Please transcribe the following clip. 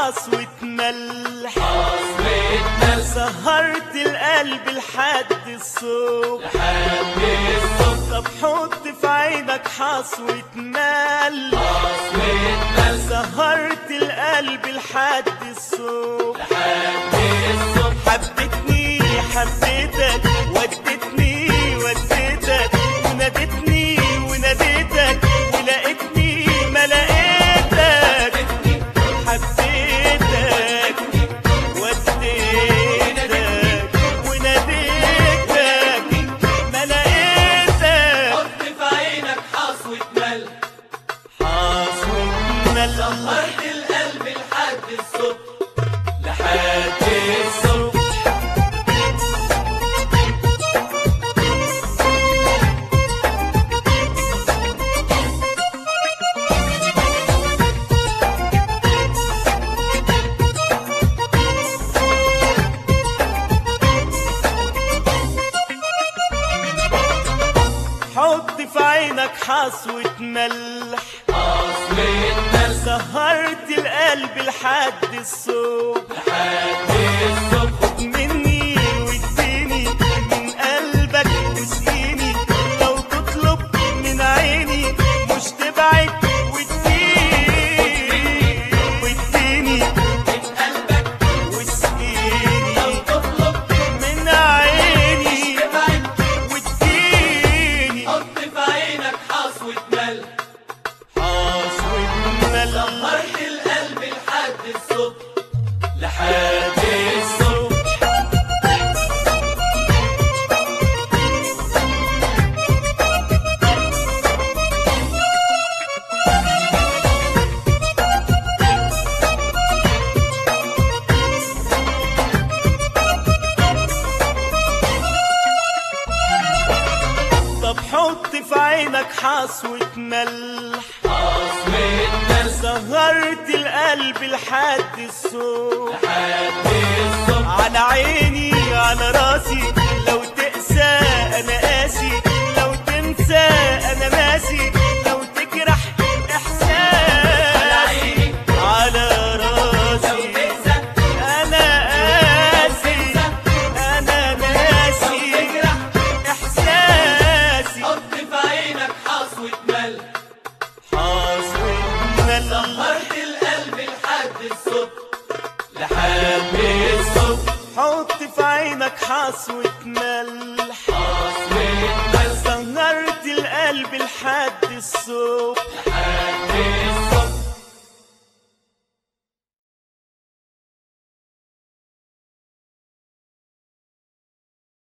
حصوة ملح حصوة سهرت القلب لحد الصبح لحد الصبح طب حط في عينك حصوة ملح حصوة سهرت القلب لحد الصبح لحد الصبح حبتني حبيتك ودتني وديتك ونادتني وناديتك ولقيتني ما لقيتك حبيتك وديتك وناديتك ما لقيتك حط في عينك حصوة ملح حاصل ملح سهرت القلب لحد الصبح لحد الصبح حط في عينك حصوة ملح حصوة ملح سهرت القلب لحد الصبح لحد الصبح مني واديني من قلبك واسقيني لو تطلب من عيني مش تبعد واديني واديني من قلبك لو واسقيني تطلب من عيني ابعد واديني حط في عينك حصوة ملح حاصل ملح سهرت القلب لحد الصبح لحد الصبح طب حط في عينك حصوة ملح حصوة ملح سهرت القلب لحد الصبح لحد الصبح على عيني على راسي لو تقسى انا قاسي لو تنسى انا ناسي لو تجرح احساسي على عيني على لو راسي تنسى انا قاسي انا ناسي تجرح احساسي حط في عينك حصوة ملح حاصل ملح سهرت القلب لحد الصبح لحد الصبح حط في عينك حصوة ملح حصوة ملح سهرت القلب لحد الصبح لحد